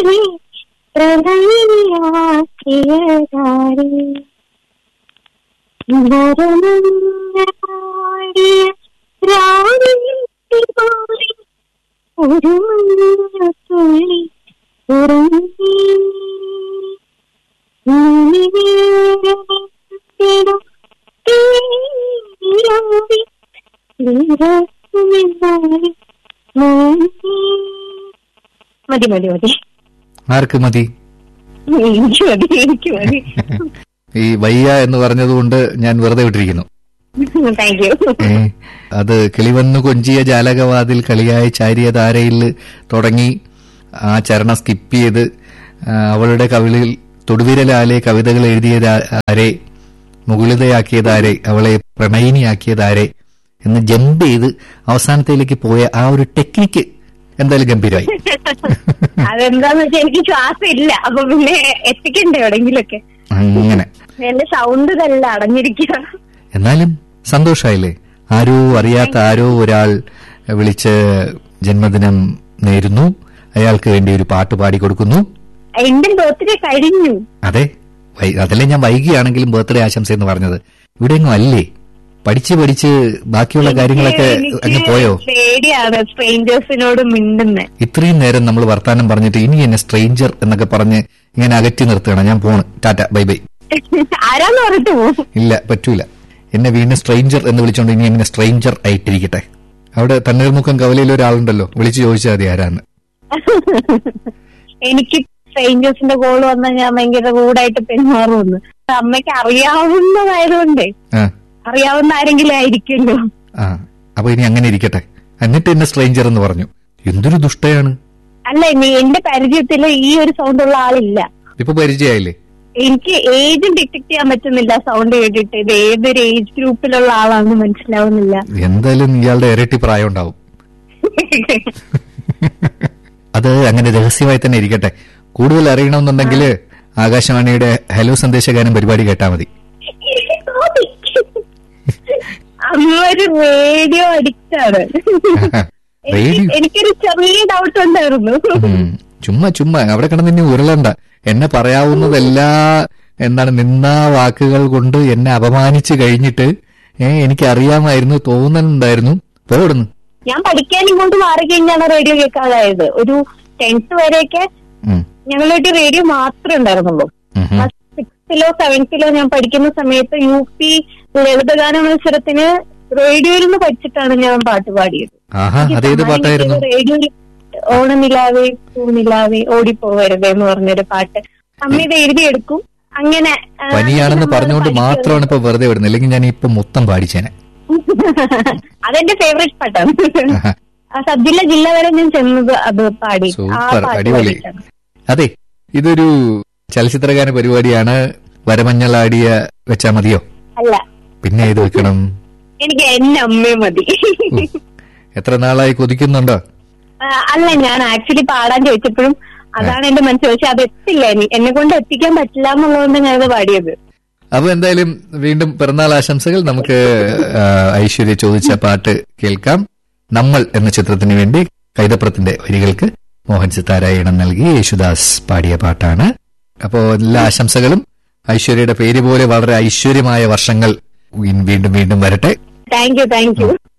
എന്നെ പ്രണയിനിയാക്കിയതാരേ മരമഞ്ഞാടിയ രാവിലെ പോലെ ഒരു മഞ്ഞത്തുള്ളി ഉറങ്ങി നീവേറെന്തിനും തീരാതെ നിരക്കുമെന്നായി മോഹി. മതി മതി മതി ആർക്ക് മതി എനിക്ക് മതി എനിക്ക് മതി ഈ വയ്യ എന്ന് പറഞ്ഞതുകൊണ്ട് ഞാൻ വെറുതെ വിട്ടിരിക്കുന്നു താങ്ക് യു ഏ, അത് കിളിവന്നു കൊഞ്ചിയ ജാലകവാതിൽ കളിയായി ചാരിയ താരയിൽ തുടങ്ങി ആ ചരണം സ്കിപ്പ് ചെയ്ത് ആ, അവളുടെ കവിളിൽ തൊടുവിരലാലെ കവിതകൾ എഴുതിയതാരെ മുകുളിതയാക്കിയതാരെ അവളെ പ്രണയിനിയാക്കിയതാരെ എന്ന് ജമ്പ് ചെയ്ത് അവസാനത്തിലേക്ക് പോയ ആ ഒരു ടെക്നിക്ക് എന്തായാലും ഗംഭീരമായി അതെന്താന്ന് വെച്ചാൽ എനിക്ക് ശ്വാസം ഇല്ല അപ്പൊ പിന്നെ എത്തിക്കണ്ടേ എവിടെങ്കിലൊക്കെ അങ്ങനെ എന്റെ സൗണ്ട് ഇതല്ല അടഞ്ഞിരിക്കുക എന്നാലും സന്തോഷായില്ലേ ആരോ അറിയാത്ത ആരോ ഒരാൾ വിളിച്ച് ജന്മദിനം നേരുന്നു അയാൾക്ക് വേണ്ടി ഒരു പാട്ട് പാടി കൊടുക്കുന്നു എന്റെ ബർത്ത്ഡേ കഴിഞ്ഞു അതെ വൈ- അതല്ലേ ഞാൻ വൈകിയാണെങ്കിലും ബർത്ത്ഡേ ആശംസ എന്ന് പറഞ്ഞത് ഇവിടെ എങ്ങും അല്ലേ പഠിച്ച് പഠിച്ച് ബാക്കിയുള്ള കാര്യങ്ങളൊക്കെ അങ്ങ് പോയോ പേടിയാണ് സ്ട്രേഞ്ചേഴ്സിനോട് മിണ്ടുന്നത് ഇത്രയും നേരം നമ്മൾ വർത്താനം പറഞ്ഞിട്ട് ഇനി എന്നെ സ്ട്രേഞ്ചർ എന്നൊക്കെ പറഞ്ഞ് ഇങ്ങനെ അകറ്റി നിർത്തുകയാണ് ഞാൻ പോണ് ടാറ്റ ബൈ ബൈ ആരാന്ന് പറഞ്ഞിട്ട് പോകും ഇല്ല പറ്റൂല എന്നെ വീണ്ടും സ്ട്രേഞ്ചർ എന്ന് വിളിച്ചോണ്ട് ഇനി എങ്ങനെ സ്ട്രേഞ്ചർ ആയിട്ടിരിക്കട്ടെ അവിടെ തണ്ണീർമുക്കം കവലയിൽ ഒരാളുണ്ടല്ലോ വിളിച്ചു ചോദിച്ചാൽ മതി ആരാന്ന് എനിക്ക് സ്ട്രേഞ്ചേഴ്സിന്റെ കോൾ വന്നാൽ ഞാൻ ഭയങ്കര റൂഡായിട്ട് പെരുമാറുമെന്ന് അമ്മയ്ക്ക് അറിയാവുന്നതായതുകൊണ്ടേ ആ അറിയാവുന്ന ആരെങ്കിലും ആയിരിക്കുമല്ലോ ആ അപ്പൊ ഇനി അങ്ങനെ ഇരിക്കട്ടെ എന്നിട്ട് എന്നെ സ്ട്രേഞ്ചർ എന്ന് പറഞ്ഞു എന്തൊരു ദുഷ്ടയാണ് അല്ല ഇനി എന്റെ പരിചയത്തിൽ ഈ ഒരു സൗണ്ട് ഉള്ള ആളില്ല ഇപ്പൊ പരിചയമായില്ലേ എനിക്ക് ഏജ് ഡിറ്റക്ട് ചെയ്യാൻ പറ്റുന്നില്ല സൗണ്ട് കേട്ടിട്ട് ഇത് ഏതൊരു ഏജ് ഗ്രൂപ്പിലുള്ള ആളാണെന്ന് മനസ്സിലാവുന്നില്ല എന്തായാലും ഇയാളുടെ ഇരട്ടി പ്രായം ഉണ്ടാവും അത് അങ്ങനെ രഹസ്യമായി തന്നെ ഇരിക്കട്ടെ കൂടുതൽ അറിയണമെന്നുണ്ടെങ്കിൽ ആകാശവാണിയുടെ ഹലോ സന്ദേശഗാനം പരിപാടി കേട്ടാ മതി അമ്മ ഒരു റേഡിയോ അഡിക്റ്റ് ആണ് എനിക്ക് റേഡിയോ എനിക്കൊരു ചെറിയ ഡൗട്ട് ഉണ്ടായിരുന്നു ഉം. ചുമ്മാ ചുമ്മാ അവിടെ കിടന്ന് ഇനി ഉരുളണ്ട എന്നെ പറയാവുന്നതെല്ലാ എന്താണ് നിന്നാ വാക്കുകൾ കൊണ്ട് എന്നെ അപമാനിച്ചു കഴിഞ്ഞിട്ട് ഏ എനിക്ക് അറിയാമായിരുന്നു തോന്നുന്നുണ്ടായിരുന്നു പോടുന്നു ഞാൻ പഠിക്കാൻ ഇങ്ങോട്ട് മാറി കഴിഞ്ഞാണ് റേഡിയോ കേൾക്കാതായത് ഒരു ടെൻത്ത് വരെയൊക്കെ ഞങ്ങളുടെ വീട്ടിൽ റേഡിയോ മാത്രമേ ഉണ്ടായിരുന്നുള്ളൂ സിക്സ്ത്തിലോ സെവൻത്തിലോ ഞാൻ പഠിക്കുന്ന സമയത്ത് യു പി ലളിതഗാന മത്സരത്തിന് റേഡിയോയിൽ നിന്ന് പഠിച്ചിട്ടാണ് ഞാൻ പാട്ട് പാടിയത് ആഹാ അതേത് പാട്ടായിരുന്നു റേഡിയോയിൽ ഓണനിലാവേ പൂനിലാവേ ഓടിപ്പോവരുത് എന്ന് പറഞ്ഞൊരു പാട്ട് അമ്മ ഇത് എഴുതിയെടുക്കും അങ്ങനെ ആ, പനിയാണെന്ന് നമ്മൾ പറഞ്ഞുകൊണ്ട് പഠിക്കും. മാത്രമാണ് ഇപ്പൊ വെറുതെ വിടുന്നത് അല്ലെങ്കിൽ ഞാൻ ഇപ്പൊ മൊത്തം പാടിച്ചേനെ അതെന്റെ ഫേവറേറ്റ് പാട്ടാണ് ആഹാ. ആ സബ് ജില്ല ജില്ല വരെ ഞാൻ ചെന്നത് അത് പാടി ആ സൂപ്പർ പാട്ട് അടിപൊളി പാടിയിട്ടാണ്. അതെ ഇതൊരു ചലച്ചിത്രഗാന പരിപാടിയാണ് വരമഞ്ഞളാടിയ വെച്ചാ മതിയോ അല്ല പിന്നെ ഏത് വെക്കണം എനിക്ക് എന്നെ അമ്മയെ മതി എത്ര നാളായി കൊതിക്കുന്നുണ്ടോ ആ, അല്ല ഞാൻ ആക്ച്വലി പാടാൻ ചോദിച്ചപ്പോഴും അതാണ് എന്റെ മനസ്സിൽ പക്ഷെ അത് എത്തില്ല എനി- എന്നെ കൊണ്ട് എത്തിക്കാൻ പറ്റില്ല എന്നുള്ളതുകൊണ്ട് ഞാനത് പാടിയത് അപ്പൊ എന്തായാലും വീണ്ടും പിറന്നാൾ ആശംസകൾ നമുക്ക് ആ, ഐശ്വര്യ ചോദിച്ച പാട്ട് കേൾക്കാം നമ്മൾ എന്ന ചിത്രത്തിന് വേണ്ടി കൈതപ്രത്തിന്റെ വരികൾക്ക് മോഹൻ സിത്താര ഇണം നൽകി യേശുദാസ് പാടിയ പാട്ടാണ് അപ്പോ എല്ലാ ആശംസകളും ഐശ്വര്യയുടെ പേര് പോലെ വളരെ ഐശ്വര്യമായ വർഷങ്ങൾ വീണ്ടും വീണ്ടും വരട്ടെ താങ്ക് യു താങ്ക് യു